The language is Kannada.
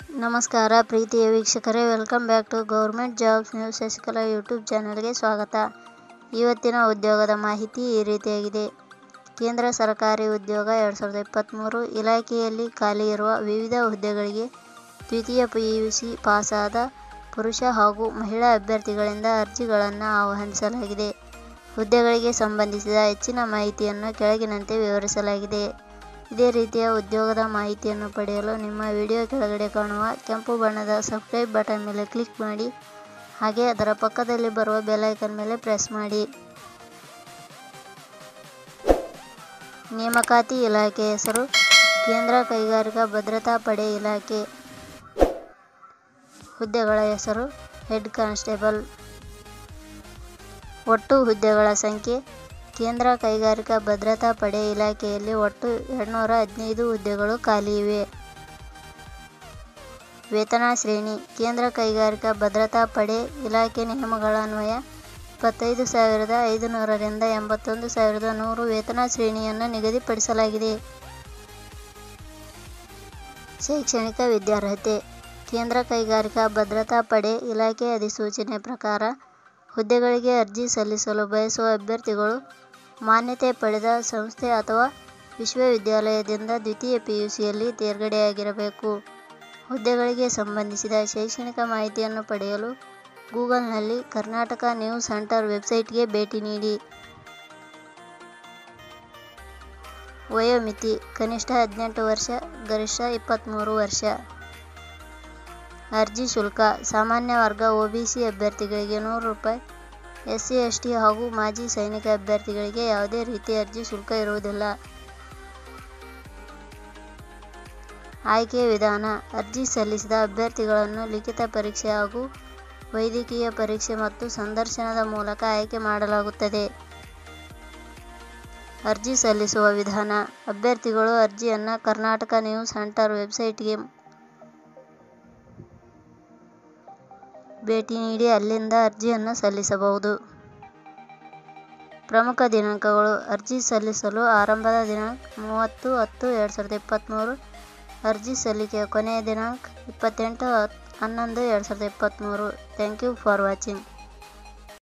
ನಮಸ್ಕಾರ ಪ್ರೀತಿಯ ವೀಕ್ಷಕರೇ welcome back to government jobs news Shashikala YouTube ಚಾನಲ್ಗೆ ಸ್ವಾಗತ ಇವತ್ತಿನ ಉದ್ಯೋಗದ ಮಾಹಿತಿ ಈ ರೀತಿಯಾಗಿದೆ ಕೇಂದ್ರ ಸರ್ಕಾರಿ ಉದ್ಯೋಗ ಎರಡು ಸಾವಿರದ ಇಪ್ಪತ್ತ್ಮೂರು ಇಲಾಖೆಯಲ್ಲಿ ಖಾಲಿ ಇರುವ ವಿವಿಧ ಹುದ್ದೆಗಳಿಗೆ ದ್ವಿತೀಯ ಪಿ ಯು ಸಿ ಪಾಸಾದ ಪುರುಷ ಹಾಗೂ ಮಹಿಳಾ ಅಭ್ಯರ್ಥಿಗಳಿಂದ ಅರ್ಜಿಗಳನ್ನು ಆಹ್ವಾನಿಸಲಾಗಿದೆ ಹುದ್ದೆಗಳಿಗೆ ಸಂಬಂಧಿಸಿದ ಹೆಚ್ಚಿನ ಮಾಹಿತಿಯನ್ನು ಕೆಳಗಿನಂತೆ ವಿವರಿಸಲಾಗಿದೆ ಇದೇ ರೀತಿಯ ಉದ್ಯೋಗದ ಮಾಹಿತಿಯನ್ನು ಪಡೆಯಲು ನಿಮ್ಮ ವಿಡಿಯೋ ಕೆಳಗಡೆ ಕಾಣುವ ಕೆಂಪು ಬಣ್ಣದ ಸಬ್ಸ್ಕ್ರೈಬ್ ಬಟನ್ ಮೇಲೆ ಕ್ಲಿಕ್ ಮಾಡಿ ಹಾಗೆ ಅದರ ಪಕ್ಕದಲ್ಲಿ ಬರುವ ಬೆಲ್ ಐಕನ್ ಮೇಲೆ ಪ್ರೆಸ್ ಮಾಡಿ ನೇಮಕಾತಿ ಇಲಾಖೆ ಹೆಸರು ಕೇಂದ್ರ ಕೈಗಾರಿಕಾ ಭದ್ರತಾ ಪಡೆ ಇಲಾಖೆ ಹುದ್ದೆಗಳ ಹೆಸರು ಹೆಡ್ ಕಾನ್ಸ್ಟೇಬಲ್ ಒಟ್ಟು ಹುದ್ದೆಗಳ ಸಂಖ್ಯೆ ಕೇಂದ್ರ ಕೈಗಾರಿಕಾ ಭದ್ರತಾ ಪಡೆ ಇಲಾಖೆಯಲ್ಲಿ ಒಟ್ಟು ಎರಡುನೂರ ಹದಿನೈದು ಹುದ್ದೆಗಳು ಖಾಲಿ ಇವೆ ವೇತನ ಶ್ರೇಣಿ ಕೇಂದ್ರ ಕೈಗಾರಿಕಾ ಭದ್ರತಾ ಪಡೆ ಇಲಾಖೆ ನಿಯಮಗಳ ಅನ್ವಯ ಇಪ್ಪತ್ತೈದು ಸಾವಿರದ ಐದುನೂರರಿಂದ ಎಂಬತ್ತೊಂದು ಸಾವಿರದ ನೂರು ವೇತನ ಶ್ರೇಣಿಯನ್ನು ನಿಗದಿಪಡಿಸಲಾಗಿದೆ ಶೈಕ್ಷಣಿಕ ವಿದ್ಯಾರ್ಹತೆ ಕೇಂದ್ರ ಕೈಗಾರಿಕಾ ಭದ್ರತಾ ಪಡೆ ಇಲಾಖೆ ಅಧಿಸೂಚನೆ ಪ್ರಕಾರ ಹುದ್ದೆಗಳಿಗೆ ಅರ್ಜಿ ಸಲ್ಲಿಸಲು ಬಯಸುವ ಅಭ್ಯರ್ಥಿಗಳು ಮಾನ್ಯತೆ ಪಡೆದ ಸಂಸ್ಥೆ ಅಥವಾ ವಿಶ್ವವಿದ್ಯಾಲಯದಿಂದ ದ್ವಿತೀಯ ಪಿಯುಸಿಯಲ್ಲಿ ತೇರ್ಗಡೆಯಾಗಿರಬೇಕು ಹುದ್ದೆಗಳಿಗೆ ಸಂಬಂಧಿಸಿದ ಶೈಕ್ಷಣಿಕ ಮಾಹಿತಿಯನ್ನು ಪಡೆಯಲು ಗೂಗಲ್ನಲ್ಲಿ ಕರ್ನಾಟಕ ನ್ಯೂಸ್ ಸೆಂಟರ್ ವೆಬ್ಸೈಟ್ಗೆ ಭೇಟಿ ನೀಡಿ ವಯೋಮಿತಿ ಕನಿಷ್ಠ ಹದಿನೆಂಟು ವರ್ಷ ಗರಿಷ್ಠ ಇಪ್ಪತ್ತ್ಮೂರು ವರ್ಷ ಅರ್ಜಿ ಶುಲ್ಕ ಸಾಮಾನ್ಯ ವರ್ಗ ಒಬಿಸಿ ಅಭ್ಯರ್ಥಿಗಳಿಗೆ ನೂರು ರೂಪಾಯಿ ಎಸ್ಸಿ ಎಸ್ಟಿ ಹಾಗೂ ಮಾಜಿ ಸೈನಿಕ ಅಭ್ಯರ್ಥಿಗಳಿಗೆ ಯಾವುದೇ ರೀತಿ ಅರ್ಜಿ ಶುಲ್ಕ ಇರುವುದಿಲ್ಲ ಆಯ್ಕೆ ವಿಧಾನ ಅರ್ಜಿ ಸಲ್ಲಿಸಿದ ಅಭ್ಯರ್ಥಿಗಳನ್ನು ಲಿಖಿತ ಪರೀಕ್ಷೆ ಹಾಗೂ ವೈದ್ಯಕೀಯ ಪರೀಕ್ಷೆ ಮತ್ತು ಸಂದರ್ಶನದ ಮೂಲಕ ಆಯ್ಕೆ ಮಾಡಲಾಗುತ್ತದೆ ಅರ್ಜಿ ಸಲ್ಲಿಸುವ ವಿಧಾನ ಅಭ್ಯರ್ಥಿಗಳು ಅರ್ಜಿಯನ್ನು ಕರ್ನಾಟಕ ನ್ಯೂಸ್ ಸೆಂಟರ್ ವೆಬ್ಸೈಟ್ಗೆ ಭೇಟಿ ನೀಡಿ ಅಲ್ಲಿಂದ ಅರ್ಜಿಯನ್ನು ಸಲ್ಲಿಸಬಹುದು ಪ್ರಮುಖ ದಿನಾಂಕಗಳು ಅರ್ಜಿ ಸಲ್ಲಿಸಲು ಆರಂಭದ ದಿನಾಂಕ ಮೂವತ್ತು ಹತ್ತು ಎರಡು ಸಾವಿರದ ಇಪ್ಪತ್ತ್ಮೂರು ಅರ್ಜಿ ಸಲ್ಲಿಕೆಯ ಕೊನೆಯ ದಿನಾಂಕ ಇಪ್ಪತ್ತೆಂಟು ಹನ್ನೊಂದು ಎರಡು ಸಾವಿರದ ಇಪ್ಪತ್ತ್ಮೂರು ಥ್ಯಾಂಕ್ ಯು ಫಾರ್ ವಾಚಿಂಗ್